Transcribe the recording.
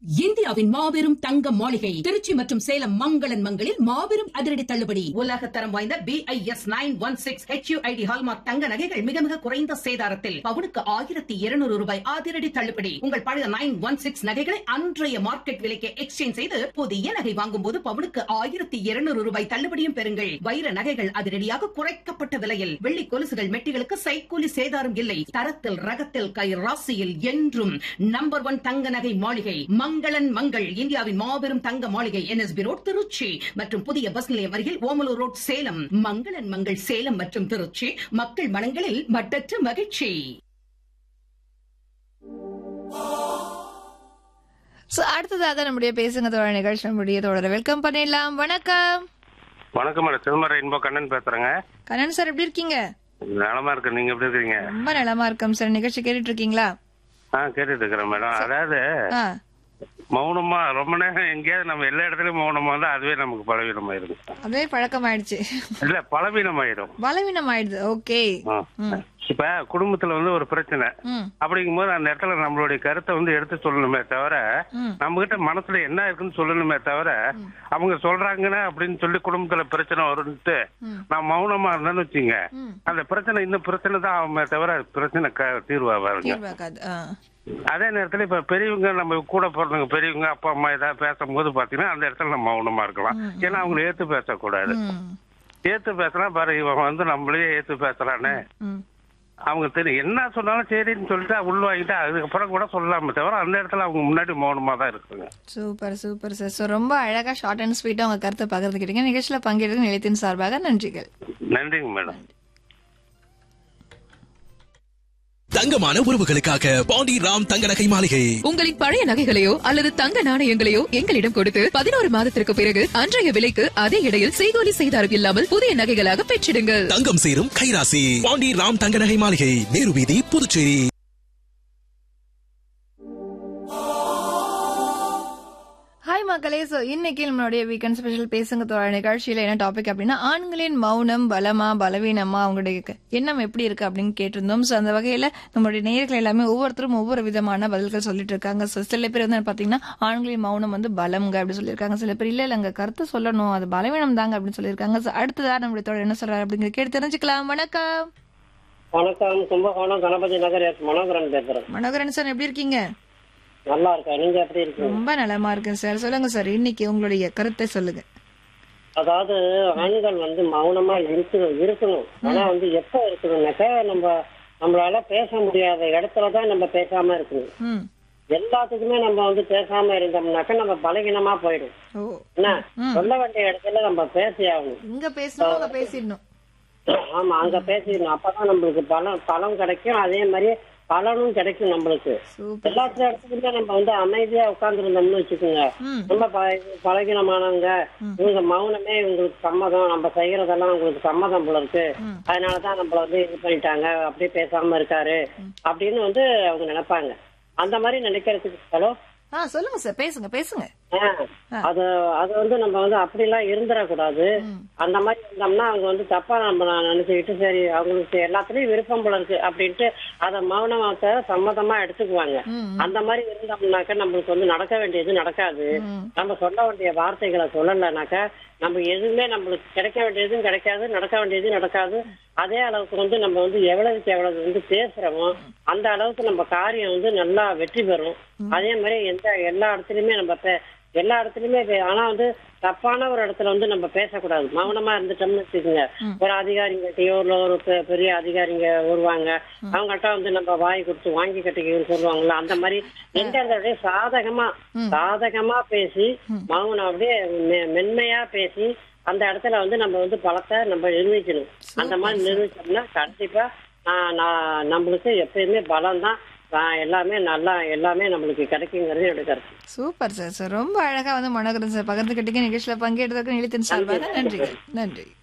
இந்தியாவின் மாபெரும் தங்க மாளிகை திருச்சி மற்றும் சேலம் மங்களன் மங்களில் மாபெரும் அதிரடி தள்ளுபடி உலக தரம் வாய்ந்த B I S nine one six HUID hallmark தங்க நகைகள் மிக மிக குறைந்த சேதாரத்தில் பவுனுக்கு ஆயிரத்தி இருநூறு ரூபாய் அதிரடி தள்ளுபடி உங்கள் பழைய நைன் ஒன் சிக்ஸ் நகைகளை அன்றைய மார்க்கெட் விலைக்கு எக்ஸ்சேஞ்ச் செய்து புதிய நகை வாங்கும் போது பவுனுக்கு ஆயிரத்தி இருநூறு ரூபாய் தள்ளுபடியும் பெறுங்கள் வைர நகைகள் அதிரடியாக குறைக்கப்பட்ட விலையில் வெள்ளி கொலுசுகள் மெட்டிகளுக்கு சைக்கூலி சேதாரம் இல்லை தரத்தில் ரகத்தில் கை ராசியில் என்றும் நம்பர் ஒன் தங்க நகை மாளிகை மங்களன் மங்கள் இந்தியாவின் மாபெரும் தங்க மாளிகை என்எஸ்பி ரோட் திருச்சி மற்றும் புதிய பஸ் நிலையம் அருகில் ஓமலூர் ரோட் சேலம் மங்களன் மங்கள் சேலம் மற்றும் திருச்சி மக்கள் மனங்களில் மட்டற்ற மகிழ்ச்சி சோ அடுத்ததாக நம்முடைய பேசுங்க தோழ நிகழ்ச்சி நம்முடைய தோழரை வெல்கம் பண்ணிடலாம் வணக்கம் வணக்கம் மேடம் சிதம்பரம் இன்போ கண்ணன் பேசுறேங்க கண்ணன் சார் எப்படி இருக்கீங்க நலமா இருக்கு நீங்க எப்படி இருக்கீங்க ரொம்ப நலமா இருக்கோம் சார் நிகழ்ச்சி கேட்டுட்டு இருக்கீங்களா ஆ கேட்டுட்டு இருக்கிறேன் மேடம் அதாவது ஆ மௌனமா ரொம்ப நேரம் எங்கேயாவது நம்ம எல்லா இடத்துலயும் மௌனமா இருந்தா அதுவே நமக்கு பலவீனமாயிடும் அதுவே பழக்கம் ஆயிடுச்சு இல்ல பலவீனமாயிடும் பலவீனம் ஆயிடுது ஓகே ஆ. இப்ப குடும்பத்துல வந்து ஒரு பிரச்சனை ம் அப்படிங்கும்போது அந்த இடத்துல நம்மளுடைய கருத்தை வந்து எடுத்து சொல்லணுமே தவிர ம். நம்ம கிட்ட மனசுல என்ன இருக்குன்னு சொல்லணுமே தவிர அவங்க சொல்றாங்கன்னு அப்படின்னு சொல்லி குடும்பத்துல பிரச்சனை வரும்ட்டு ம். நான் மௌனமா இருந்தேன்னு வச்சுங்க ம். அந்த பிரச்சனை இன்னும் பிரச்சனை தான் ஆகுமே தவிர பிரச்சனை க- தீர்வாகாதுங்க தீர்வாக்காது ஆ அதே நேரத்துல இப்ப பெரியவங்க நம்ம கூட பிறந்தவங்க பெரியவங்க அப்பா அம்மா ஏதாவது பேசும்போது பாத்தீங்கன்னா அந்த இடத்துல நம்ம மௌனமா இருக்கலாம் ஏன்னா அவங்களை ஏத்து பேசக்கூடாது ம் ஏத்து பேசினா பாரு இவன் வந்து நம்மளே ஏத்து பேசுறானே ம் அவங்க தெரியும் என்ன சொன்னாலும் சரின்னு சொல்லிட்டு உள்வாங்கிட்டு அதுக்கப்புறம் கூட சொல்லலாமே தவிர அந்த இடத்துல அவங்க முன்னாடி மௌனமா தான் இருக்குங்க சூப்பர் சூப்பர் சார் ஸோ ரொம்ப அழகா ஷார்ட் அண்ட் ஸ்வீட்டா உங்க கருத்தை பகிர்ந்துக்கிட்டீங்க நிகழ்ச்சியில பங்கேற்க நிலையத்தின் சார்பாக நன்றிகள் நன்றிங்க மேடம் தங்கமான உறவுகளுக்காக பாண்டி ராம் தங்க நகை மாளிகை உங்களின் பழைய நகைகளையோ அல்லது தங்க நாணயங்களையோ எங்களிடம் கொடுத்து பதினோரு மாதத்திற்கு பிறகு அன்றைய விலைக்கு அதே இடையில் செய்கூலி செய்தாரம் இல்லாமல் புதிய நகைகளாக பெற்றிடுங்கள் தங்கம் சேரும் கைராசி பாண்டி ராம் தங்க நகை மாளிகை நேரு வீதி புதுச்சேரி ஹாய் மக்களே சோ இன்னைக்கு நம்மளுடைய வீக்கெண்ட் ஸ்பெஷல் பேசுங்க தோழ நிகழ்ச்சியில என்ன டாபிக் அப்படின்னா ஆண்களின் மௌனம் பலமா பலவீனமா அவங்களுடைய க- எண்ணம் எப்படி இருக்கு அப்படின்னு கேட்டிருந்தோம் சோ அந்த வகையில நம்மளுடைய நேயர்கள் எல்லாமே ஒவ்வொருத்தரும் ஒவ்வொரு விதமான பதில்கள் சொல்லிட்டு இருக்காங்க So, சில பேர் வந்து பாத்தீங்கன்னா ஆண்களின் மௌனம் வந்து பலம்ங்க அப்படி சொல்லியிருக்காங்க சில பேர் இல்ல இல்லங்க கருத்து சொல்லணும் அது பலவீனம் தாங்க அப்படின்னு சொல்லியிருக்காங்க So, அடுத்ததா நம்மளுடைய தோழர் என்ன சொல்றாரு அப்படிங்கிறது கேட்டு தெரிஞ்சுக்கலாம் வணக்கம் வணக்கம் கும்பகோணம் கணபதி நகர் எஸ் மனோகரன் பேசுறேன் மனோகரன் சார் எப்படி இருக்கீங்க நல்லா இருக்கேன் நீங்க எப்படி இருக்கீங்க ரொம்ப நலமா இருக்கேன் சார் சொல்லுங்க சார் இன்னைக்கு உங்களுடைய கருத்தை சொல்லுங்க அதாவது ஆண்கள் வந்து மௌனமா இருக்கணும் இருக்கணும் ஆனா வந்து எப்ப இருக்கணும்னாக்கா நம்ம நம்மளால பேச முடியாத இடத்துலதான் நம்ம பேசாம இருக்கணும் ம் எல்லாத்துக்குமே நம்ம வந்து பேசாம இருந்தோம்னாக்கா நம்ம பலகீனமா போயிடும் ஓ என்ன சொல்ல வேண்டிய இடத்துல நம்ம பேசி ஆகணும் இங்க பேசணும் அங்க பேசிடணும் ஆமா அங்க பேசிடணும் அப்பதான் நம்மளுக்கு பலம் பலம் கிடைக்கும் அதே மாதிரி பலனும் கிடைக்கும் நம்மளுக்கு சூப்பர் எல்லா இடத்துக்குமே நம்ம வந்து அமைதியா உட்கார்ந்துருந்தோம்னு வச்சுக்கோங்க ம் ரொம்ப ப- பலகீனமானவங்க இவங்க மௌனமே இவங்களுக்கு சம்மதம் நம்ம செய்யறதெல்லாம் உங்களுக்கு சம்மதம் போல இருக்கு அதனாலதான் நம்மள வந்து இது பண்ணிட்டாங்க அப்படியே பேசாம இருக்காரு அப்படின்னு வந்து அவங்க நினைப்பாங்க அந்த மாதிரி நினைக்கிறதுக்கு ஹலோ ஆ சொல்லுங்க சார் பேசுங்க பேசுங்க அது அது வந்து நம்ம வந்து அப்படிலாம் இருந்துடக்கூடாது அந்த மாதிரி இருந்தோம்னா அவங்க வந்து தப்பா நம்ம நினைச்சுக்கிட்டு சரி அவங்களுக்கு எல்லாத்துலயும் விருப்பம் போல இருக்கு அப்படின்ட்டு அதை மௌனமாக்க சம்மதமா எடுத்துக்குவாங்க அந்த மாதிரி இருந்தோம்னாக்க நம்மளுக்கு வந்து நடக்க வேண்டியது நடக்காது நம்ம சொல்ல வேண்டிய வார்த்தைகளை சொல்லலைனாக்கா நம்ம எதுவுமே நம்மளுக்கு கிடைக்க வேண்டியதும் கிடைக்காது நடக்க வேண்டியதும் நடக்காது அதே அளவுக்கு வந்து நம்ம வந்து எவ்வளவுக்கு எவ்வளவு வந்து பேசுறோமோ அந்த அளவுக்கு நம்ம காரியம் வந்து நல்லா வெற்றி பெறும் அதே மாதிரி எந்த எல்லா இடத்துலயுமே நம்ம பே- எல்லா இடத்துலயுமே பே- ஆனா வந்து தப்பான ஒரு இடத்துல வந்து நம்ம பேசக்கூடாது மௌனமா இருந்துட்டோம்னு வச்சுக்கோங்க ஒரு அதிகாரிங்கள்ட்டயோ இல்ல ஒரு பெ- பெரிய அதிகாரிங்க வருவாங்க அவங்கள்ட்ட வந்து நம்ம வாய் கொடுத்து வாங்கி கட்டிக்கன்னு சொல்லுவாங்கல்ல அந்த மாதிரி எந்த இடத்துல சாதகமா சாதகமா பேசி மௌனம் அப்படியே மெ- மென்மையா பேசி அந்த இடத்துல வந்து நம்ம வந்து பழத்தை நம்ம நிர்வகிக்கணும் அந்த மாதிரி நிர்வகிச்சோம்னா கண்டிப்பா ஆஹ், நான் நம்மளுக்கு எப்பயுமே பலம் தான் எல்லாமே நல்லா எல்லாமே நம்மளுக்கு கிடைக்குங்கிறது என்னோட கருத்து சூப்பர் சார் சார் ரொம்ப அழகா வந்து மனோகரன் சார் பகிர்ந்துக்கிட்டீங்க நிகழ்ச்சியில பங்கேற்றதுக்கு நிலையத்தின் சார்பாக நன்றிகள் நன்றி